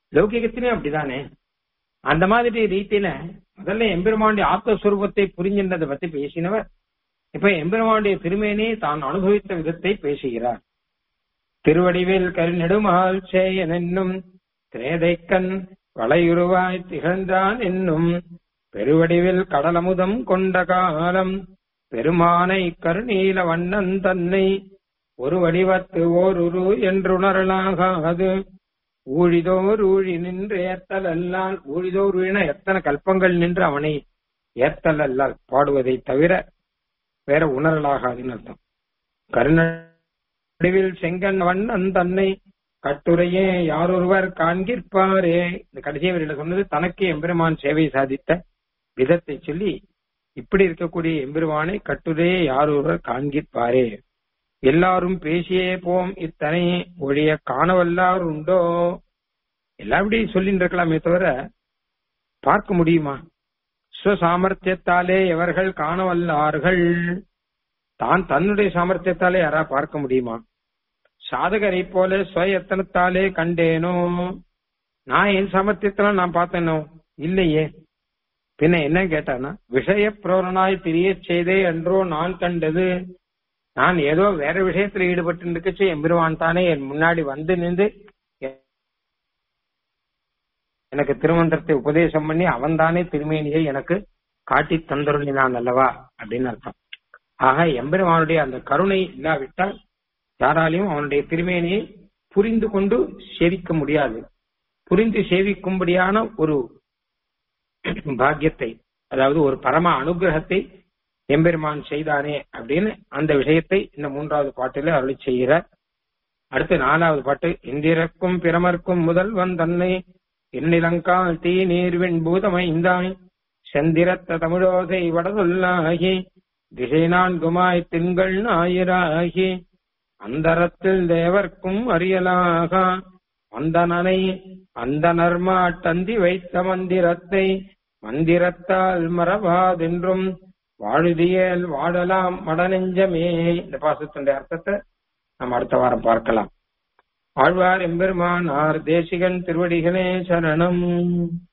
லௌகிகத்திலையும் அப்படிதானே அந்த மாதிரி ரீதியில முதல்ல எம்பெருமானுடைய ஆத்மஸ்வரூபத்தை புரிஞ்சின்றதை பத்தி பேசினவர் இப்ப எம்பெருமானுடைய திருமேனே தான் அனுபவித்த விதத்தை பேசுகிறார் திருவடிவில் கருநெடுமால் சேயன் என்னும் திரேதைக்கண் வளையுருவாய் திகழ்ந்தான் என்னும் பெருவடிவில் கடலமுதம் கொண்ட காலம் பெருமானை கருநீல வண்ணன் தன்னை ஒரு வடிவத்து ஓர் உரு என்றுணரலாகாது ஊழிதோர் ஊழி நின்று ஏத்தல் அல்லால் ஊழிதோர் ஊழின எத்தனை கல்பங்கள் நின்று அவனை ஏத்தல் அல்லால் பாடுவதை தவிர வேற உணரலாகாதுன்னு அர்த்தம் கருணடிவில் செங்கன் வண்ணன் தன்னை கட்டுரையே யாரொருவர் காண்கிற்பாரே இந்த கடைசி வரியில சொன்னது தனக்கு எம்பெருமான் சேவை சாதித்த விதத்தை சொல்லி இப்படி இருக்கக்கூடிய எம்பெருமானை கட்டுரையே யாரொருவர் காண்கிற்பாரே எல்லாரும் பேசியே போம் இத்தனை ஒழிய காணவல்லார் உண்டோ எல்லாம் இப்படி சொல்லிட்டு இருக்கலாமே தவிர பார்க்க முடியுமா சுவசாமர்த்தியத்தாலே எவர்கள் காணவல்லார்கள் தான் தன்னுடைய சாமர்த்தியத்தாலே யாரா பார்க்க முடியுமா சாதகரை போல சுயத்தனத்தாலே கண்டேனோ நான் என் சாமர்த்தியத்தில நான் பார்த்தேனோ இல்லையே பின்ன என்ன கேட்டானா விஷய புரோரனாய் திரிய செய்தே என்றோ நான் கண்டது நான் ஏதோ வேற விஷயத்துல ஈடுபட்டு இருக்கச்சு எம்பெருவான் தானே என் முன்னாடி வந்து நின்று எனக்கு திருமந்திரத்தை உபதேசம் பண்ணி அவன் தானே திருமேனியை எனக்கு காட்டி தந்தருளினான் அல்லவா அப்படின்னு அர்த்தம் ஆக எம்பெருமானுடைய அந்த கருணை இல்லாவிட்டால் யாராலையும் அவனுடைய திருமேனியை புரிந்து கொண்டு சேவிக்க முடியாது புரிந்து சேவிக்கும்படியான ஒரு பாக்கியத்தை அதாவது ஒரு பரம அனுகிரகத்தை எம்பெருமான் செய்தானே அப்படின்னு அந்த விஷயத்தை இந்த மூன்றாவது பாட்டில அருளி செய்கிறார் அடுத்து நாலாவது பாட்டு இந்திரக்கும் பிரமர்க்கும் முதல்வன் தன்னை எண்ணிலங்கால் தீ நீர்வின் பூதமைந்தாய் செந்திரத்த தமிழோசை வடதொல்லாகி திசை நான்குமாய் திங்கள் ஞாயிறாகி அந்தரத்தில் தேவர்க்கும் அறியலாக அந்தனனை அந்தனர்மா தந்தி வைத்த மந்திரத்தை மந்திரத்தால் மறவாதென்றும் வாழுதியல் வாழலாம் மடநெஞ்சமே இந்த பாசத்தினுடைய அர்த்தத்தை நம்ம அடுத்த வாரம் பார்க்கலாம் ஆழ்வார் எம்பெருமானார் தேசிகன் திருவடிகளே சரணம்